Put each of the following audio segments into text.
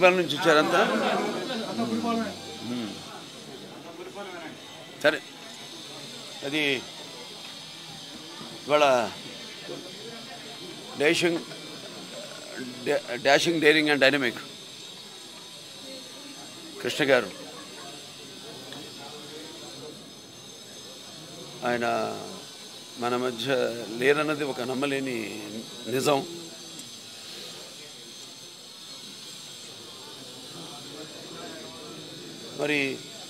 బురిపాలెం నుంచి వచ్చారంతా ఉమ్. సరే అది ఇవాళ డాషింగ్ డా- dashing daring and dynamic Krishna garu ఆయన మన మధ్య లేరన్నది ఒక నమ్మలేని నిజం మరి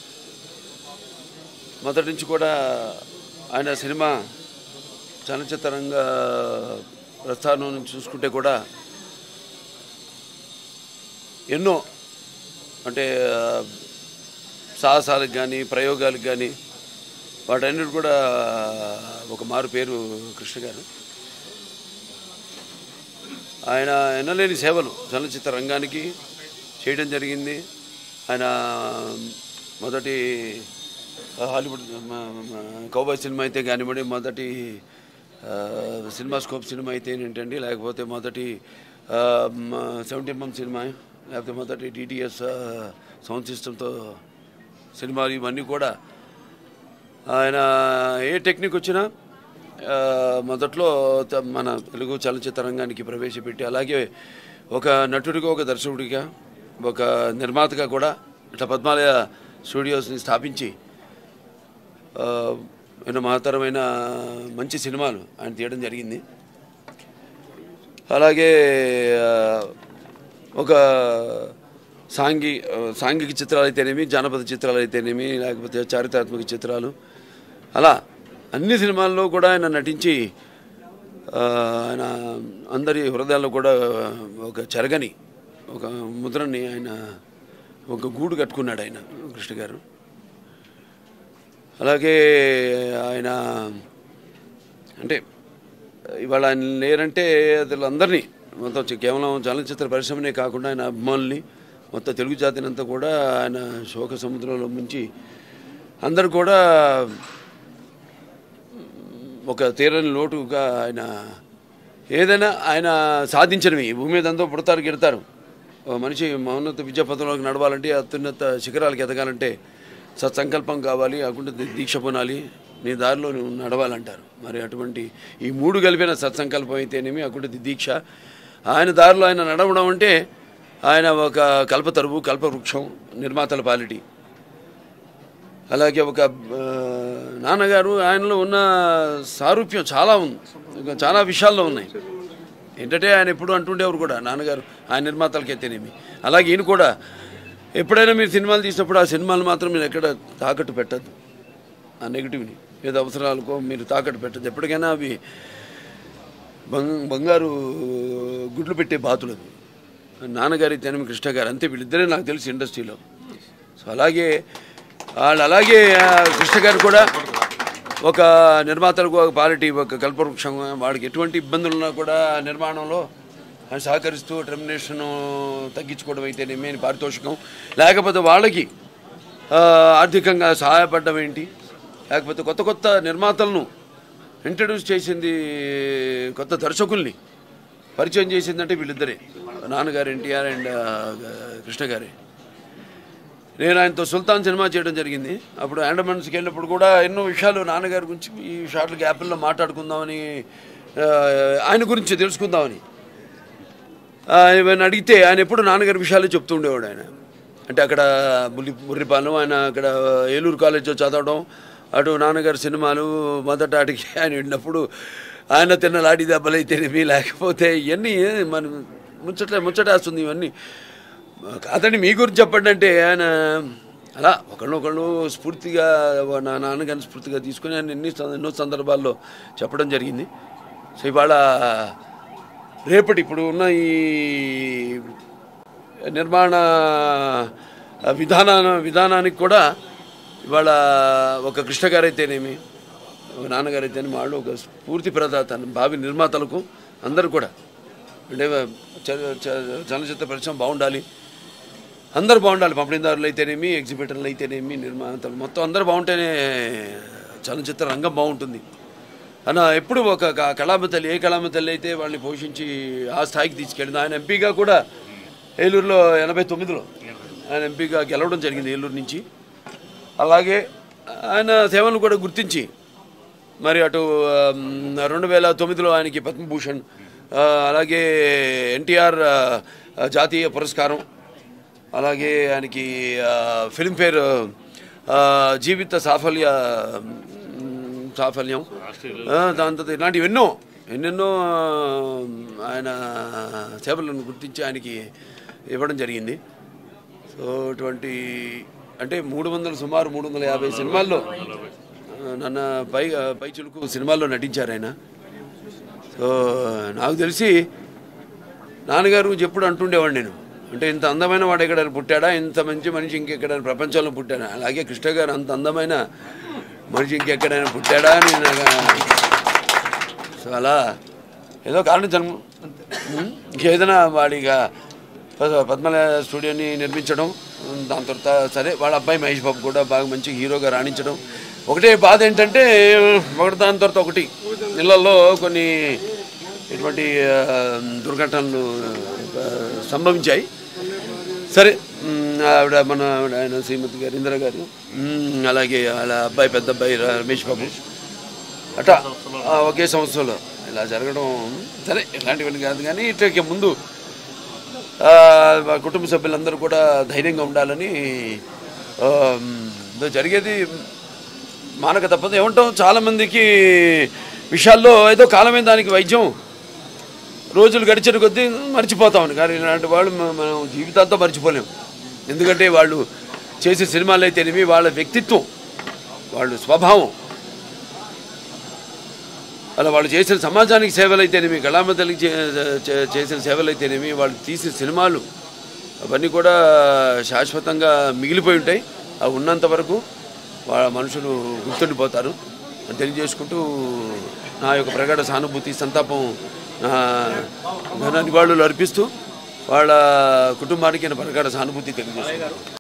మొదటి నుంచి కూడా ఆయన సినిమా చలనచిత్ర రంగ ప్రస్థానం నుంచి చూసుకుంటే కూడా ఎన్నో అంటే ఆ, సాహసాలకు కానీ ప్రయోగాలకు కానీ వాటన్నిటి కూడా ఒక మారు పేరు కృష్ణ గారు ఆయన ఎన్నలేని సేవలు చలనచిత్ర రంగానికి చేయడం జరిగింది ఆయన మొదటి హాలీవుడ్ కౌబాయ్ సినిమా అయితే కానివ్వండి మొదటి ఆ, సినిమా స్కోప్ సినిమా అయితే ఏంటండి లేకపోతే మొదటి సెవెంటీ ఎంఎం సినిమా లేకపోతే మొదటి డిటిఎస్ సౌండ్ సిస్టంతో సినిమాలు ఇవన్నీ కూడా ఆయన ఏ టెక్నిక్ వచ్చినా ఆ, మొదట్లో త- మన తెలుగు చలనచిత్ర రంగానికి ప్రవేశపెట్టి అలాగే ఒక నటుడిగా ఒక దర్శకుడిగా ఒక నిర్మాతగా కూడా ఇట్లా పద్మాలయ స్టూడియోస్ని స్థాపించి ఆ, ఎన్నో మహత్తరమైన మంచి సినిమాలు ఆయన తీయడం జరిగింది అలాగే ఆ, ఒక సాంఘి సాంఘిక చిత్రాలు అయితేనేమి జానపద చిత్రాలు అయితేనేమి లేకపోతే చారిత్రాత్మక చిత్రాలు అలా అన్ని సినిమాల్లో కూడా ఆయన నటించి ఆ, ఆయన అందరి హృదయాల్లో కూడా ఒక చెరగని ఒక ముద్రని ఆయన ఒక గూడు కట్టుకున్నాడు ఆయన కృష్ణ గారు అలాగే ఆయన అంటే ఇవాళ ఆయన లేరంటే అసలు అందరినీ మొత్తం చి- కేవలం చలనచిత్ర పరిశ్రమనే కాకుండా ఆయన అభిమానుల్ని మొత్తం తెలుగు జాతిని అంతా కూడా ఆయన శోక సముద్రంలో ముంచి అందరు కూడా ఒక తీరని లోటుగా ఆయన ఏదైనా ఆయన సాధించినవి ఈ భూమి మీద అంతా పుడతారు గిడతారు ఓ మనిషి మౌన్నత విద్యా పథంలోకి నడవాలంటే అత్యున్నత శిఖరాలకు ఎదగాలంటే సత్సంకల్పం కావాలి అకుంటే దీక్ష పొనాలి నీ దారిలో నువ్వు నడవాలంటారు మరి అటువంటి ఈ మూడు కలిపిన సత్సంకల్పం అయితేనేమి అకుంటే దీక్ష ఆయన దారిలో ఆయన నడవడం అంటే ఆయన ఒక కల్పతరువు కల్పవృక్షం నిర్మాతల పాలిటీ అలాగే ఒక ఆ, నాన్నగారు ఆయనలో ఉన్న సారూప్యం చాలా ఉంది ఇంకా చాలా విషయాల్లో ఉన్నాయి ఏంటంటే ఆయన ఎప్పుడు అంటుండేవారు కూడా నాన్నగారు ఆయన నిర్మాతలకైతేనేమి అలాగే ఈయన కూడా ఎప్పుడైనా మీరు సినిమాలు తీసినప్పుడు ఆ సినిమాలు మాత్రం మీరు ఎక్కడ తాకట్టు పెట్టద్దు ఆ నెగిటివ్ని ఏదో అవసరాలకో మీరు తాకట్టు పెట్టద్దు ఎప్పటికైనా అవి బంగ్ బంగారు గుడ్లు పెట్టే బాతులు అవి నాన్నగారి తెనమి కృష్ణ గారు అంతే వీళ్ళిద్దరే నాకు తెలిసి ఇండస్ట్రీలో సో అలాగే వాళ్ళు అలాగే ఆ, కృష్ణ గారు కూడా ఒక నిర్మాతలకు ఒక పాలిటీ ఒక కల్పవృక్షం వాడికి ఎటువంటి ఇబ్బందులు ఉన్నా కూడా ఆ నిర్మాణంలో ఆయన సహకరిస్తూ టెర్మినేషన్ తగ్గించుకోవడం అయితేనేమి అని పారితోషికం లేకపోతే వాళ్ళకి ఆ, ఆర్థికంగా సహాయపడడం ఏంటి లేకపోతే కొత్త కొత్త నిర్మాతలను ఇంట్రడ్యూస్ చేసింది కొత్త దర్శకుల్ని పరిచయం చేసిందంటే వీళ్ళిద్దరే నాన్నగారు ఎన్టీఆర్ అండ్ కృష్ణ గారే నేను ఆయనతో సుల్తాన్ సినిమా చేయడం జరిగింది అప్పుడు అండమాన్స్కి వెళ్ళినప్పుడు కూడా ఎన్నో విషయాలు నాన్నగారి గురించి ఈ షార్ట్ల గ్యాప్ల్లో మాట్లాడుకుందామని ఆ, ఆయన గురించి తెలుసుకుందామని ఆయన అడిగితే ఆయన ఎప్పుడు నాన్నగారి విషయాలు చెప్తూ ఉండేవాడు ఆయన అంటే అక్కడ బుల్లి బుర్రిపాలెం ఆయన అక్కడ ఏలూరు కాలేజ్లో చదవడం అటు నాన్నగారి సినిమాలు మొదట అడిగి ఆయన వెళ్ళినప్పుడు ఆయన తిన్న లాడి దెబ్బలైతేనేమి లేకపోతే ఇవన్నీ మన ముచ్చట ముచ్చటేస్తుంది ఇవన్నీ కాదండి మీ గురించి చెప్పండి అంటే ఆయన అలా ఒకళ్ళొకళ్ళు స్ఫూర్తిగా నా నాన్నగారిని స్ఫూర్తిగా తీసుకుని ఆయన ఎన్ని సం- ఎన్నో సందర్భాల్లో చెప్పడం జరిగింది సో ఇవాళ రేపటి ఇప్పుడు ఉన్న ఈ నిర్మాణ విధాన విధానానికి కూడా ఇవాళ ఒక కృష్ణ గారైతేనేమి ఒక నాన్నగారు అయితేనేమి వాళ్ళు ఒక స్ఫూర్తి ప్రదాత భావి నిర్మాతలకు అందరూ కూడా అంటే చ- చ- చలనచిత్ర పరిశ్రమ బాగుండాలి అందరూ బాగుండాలి పంపిణీదారులు అయితేనేమి ఎగ్జిబిటర్లు అయితేనేమి నిర్మాతలు మొత్తం అందరూ బాగుంటేనే చలనచిత్ర రంగం బాగుంటుంది అన్న ఎప్పుడు ఒక క- కళామ తల్లి ఏ కళామ తల్లి అయితే వాళ్ళని పోషించి ఆ స్థాయికి తీసుకెళ్ళింది ఆయన ఎంపీగా కూడా ఏలూరులో ఎనభై తొమ్మిదిలో ఆయన ఎంపీగా గెలవడం జరిగింది ఏలూరు నుంచి అలాగే ఆయన సేవలను కూడా గుర్తించి మరి అటు ఆమ్, రెండు వేల తొమ్మిదిలో ఆయనకి పద్మభూషణ్ ఆ, అలాగే ఎన్టీఆర్ ఆ, జాతీయ పురస్కారం అలాగే ఆయనకి ఆ, ఫిల్మ్ఫేర్ ఆ, జీవిత సాఫల్య మ్, సాఫల్యం ఆ, దాని తర్వాత ఇలాంటివి ఎన్నో ఎన్నెన్నో ఆ, ఆయన సేవలను గుర్తించి ఆయనకి ఇవ్వడం జరిగింది సో ఇటువంటి అంటే మూడు వందల సుమారు మూడు వందల యాభై సినిమాల్లో ఆ, నన్న పై పై చిలుకు సినిమాల్లో నటించారు ఆయన సో నాకు తెలిసి నాన్నగారు ఎప్పుడు అంటుండేవాడు నేను అంటే ఇంత అందమైన వాడు ఎక్కడైనా పుట్టాడా ఇంత మంచి మనిషి ఇంకెక్కడైనా ప్రపంచంలో పుట్టాడా అలాగే కృష్ణ గారు అంత అందమైన మనిషి ఇంకెక్కడైనా పుట్టాడా అని నాకు సో అలా ఏదో కారణం జన్మ ఉం? ఇంకేదైనా వాడిగా ప- పద్మల స్టూడియోని నిర్మించడం ఉం, దాని తర్వాత సరే వాళ్ళ అబ్బాయి మహేష్ బాబు కూడా బాగా మంచి హీరోగా రాణించడం ఒకటే బాధ ఏంటంటే ఒకటి దాని తర్వాత ఒకటి ఇళ్లలో కొన్ని ఇటువంటి ఆ, దుర్ఘటనలు ఆ, సంభవించాయి సరే ఉమ్, ఆవిడ మన ఆవిడ ఆయన శ్రీమతి గారు ఇందిర గారు ఉమ్, అలాగే వాళ్ళ అబ్బాయి పెద్ద అబ్బాయి రమేష్ బాబు అట్లా ఆ, ఒకే సంవత్సరంలో ఇలా జరగడం సరే ఇలాంటివన్నీ కాదు కానీ ఇట్లా ముందు ఆ, మా కుటుంబ సభ్యులందరూ కూడా ధైర్యంగా ఉండాలని ఆ, ఉమ్, జరిగేది మానక తప్పదు ఏమంటాం చాలామందికి విషయాల్లో ఏదో కాలమైన దానికి వైద్యం రోజులు గడిచిన కొద్దీ మర్చిపోతామని కానీ ఇలాంటి వాళ్ళు మ- మనం జీవితాంతో మర్చిపోలేం ఎందుకంటే వాళ్ళు చేసే సినిమాలు అయితేనేమి వాళ్ళ వ్యక్తిత్వం వాళ్ళ స్వభావం అలా వాళ్ళు చేసిన సమాజానికి సేవలు అయితేనేమి కళామతలకి చే- చే- చేసిన సేవలు అయితేనేమి వాళ్ళు తీసిన సినిమాలు అవన్నీ కూడా శాశ్వతంగా మిగిలిపోయి ఉంటాయి అవి ఉన్నంత వరకు వాళ్ళ మనుషులు గుర్తుండిపోతారు అని తెలియజేసుకుంటూ నా యొక్క ప్రగాఢ సానుభూతి సంతాపం నా ఘన నివాళులు అర్పిస్తూ వాళ్ళ కుటుంబానికి నేను ప్రగాఢ సానుభూతి తెలియజేస్తున్నాను